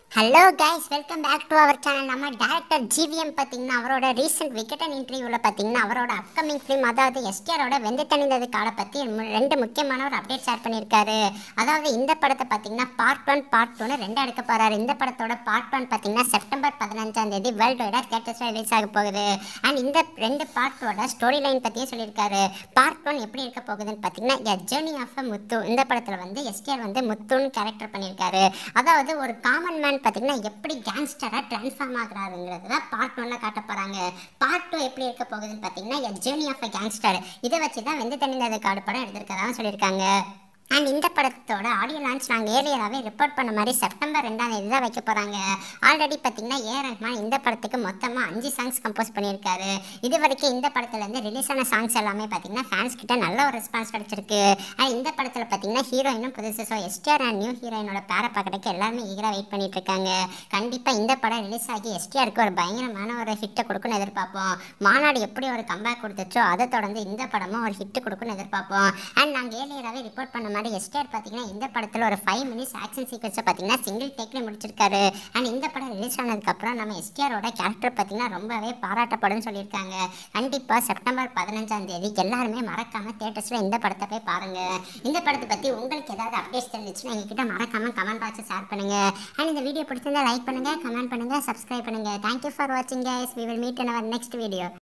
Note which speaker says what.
Speaker 1: hello guys welcome back to our channel நம்ம director GVM பார்த்தீங்கன்னா அவரோட ரீசெண்ட் விக்கெட்டன் இன்டர்வியூவில் பார்த்தீங்கன்னா அவரோட அப்கமிங் ஃபிலிம் அதாவது எஸ்டிஆரோட வெந்து தணிந்தது காலை பற்றி மு- ரெண்டு முக்கியமான ஒரு அப்டேட் ஷேர் பண்ணியிருக்காரு அதாவது இந்த படத்தை பார்த்தீங்கன்னா பார்ட் ஒன் பார்ட் டூன்னு ரெண்டு எடுக்க போகிறாரு இந்த படத்தோட பார்ட் ஒன் பார்த்தீங்கன்னா செப்டம்பர் பதினஞ்சாம் தேதி வேர்ல்டு வைடாக தேட்டர்ஸில் ரிலீஸ் ஆக போகுது அண்ட் இந்த ரெண்டு பார்ட்டோட ஸ்டோரி லைன் பற்றியும் சொல்லியிருக்காரு பார்ட் ஒன் எப்படி இருக்க போகுதுன்னு பார்த்தீங்கன்னா எ ஜேர்னி ஆஃப் அ முத்து இந்த படத்தில் வந்து எஸ்டிஆர் வந்து முத்துன்னு கேரக்டர் பண்ணியிருக்காரு அதாவது ஒரு காமன் மேன் பார்த்தீங்கன்னா எப்படி கேங்ஸ்டராக ட்ரான்ஸ்ஃபார்ம் ஆகுறாருங்கிறது தான் பார்ட் ஒன்ல காட்ட போகிறாங்க பார்ட் டூ எப்படி இருக்க போகுதுன்னு பார்த்தீங்கன்னா a journey of a gangster இதை வச்சு தான் வெந்து தண்ணிந்தது காடு படம் எடுத்திருக்கதான் சொல்லியிருக்காங்க அண்ட் இந்த படத்தோட ஆடியோ லான்ச் நாங்கள் ஏர்லியராகவே ரிப்போர்ட் பண்ண மாதிரி செப்டம்பர் ரெண்டாம் தேதி தான் வைக்க போகிறாங்க ஆல்ரெடி பார்த்தீங்கன்னா ஏ ரஹ்மான் இந்த படத்துக்கு மொத்தமாக அஞ்சு சாங்ஸ் கம்போஸ் பண்ணியிருக்காரு இது வரைக்கும் இந்த படத்துலேருந்து ரிலீஸ் ஆன சாங்ஸ் எல்லாமே பார்த்தீங்கன்னா ஃபேன்ஸ் கிட்ட நல்ல ஒரு ரெஸ்பான்ஸ் கிடைச்சிருக்கு அண்ட் இந்த படத்தில் பார்த்தீங்கன்னா ஹீரோயினும் புதுசு ஸோ எஸ்டிஆர் அண்ட் நியூ ஹீரோயினோட பேரை பார்க்கறதுக்கு எல்லாருமே ஈகராக வெயிட் பண்ணிட்டு இருக்காங்க கண்டிப்பாக இந்த படம் ரிலீஸ் ஆகி எஸ்டிஆருக்கு ஒரு பயங்கரமான ஒரு ஹிட்டை கொடுக்குன்னு எதிர்பார்ப்போம் மாநாடு எப்படி ஒரு கம்பேக் கொடுத்துச்சோ அதை தொடர்ந்து இந்த படமும் ஒரு ஹிட் கொடுக்குன்னு எதிர்பார்ப்போம் அண்ட் நாங்கள் ஏர்லியராகவே ரிப்போர்ட் பண்ண மாதிரி எஸ்டிஆர் பார்த்தீங்கன்னா இந்த படத்தில் ஒரு ஃபைவ் மினிட்ஸ் ஆக்ஷன் சீக்வன்ஸை பார்த்தீங்கன்னா சிங்கிள் டேக்கில் முடிச்சிருக்காரு அண்ட் இந்த படம் ரிலீஸ் ஆனதுக்கப்புறம் நம்ம எஸ்டிஆரோட கேரக்டர் பார்த்தீங்கன்னா ரொம்பவே பாராட்டப்படும்னு சொல்லியிருக்காங்க கண்டிப்பாக செப்டம்பர் பதினஞ்சாம் தேதி எல்லாருமே மறக்காம தேட்டர்ஸில் இந்த படத்தை போய் பாருங்க இந்த படத்தை பற்றி உங்களுக்கு ஏதாவது அப்டேட்ஸ் தெரிஞ்சுச்சுன்னா எங்ககிட்ட மறக்காம கமெண்ட் பாக்ஸை ஷேர் பண்ணுங்க அண்ட் இந்த வீடியோ பிடிச்சிருந்தா லைக் பண்ணுங்க கமெண்ட் பண்ணுங்க சப்ஸ்கிரைப் பண்ணுங்க தேங்க்யூ ஃபார் வாட்சிங் guys we will meet in our next video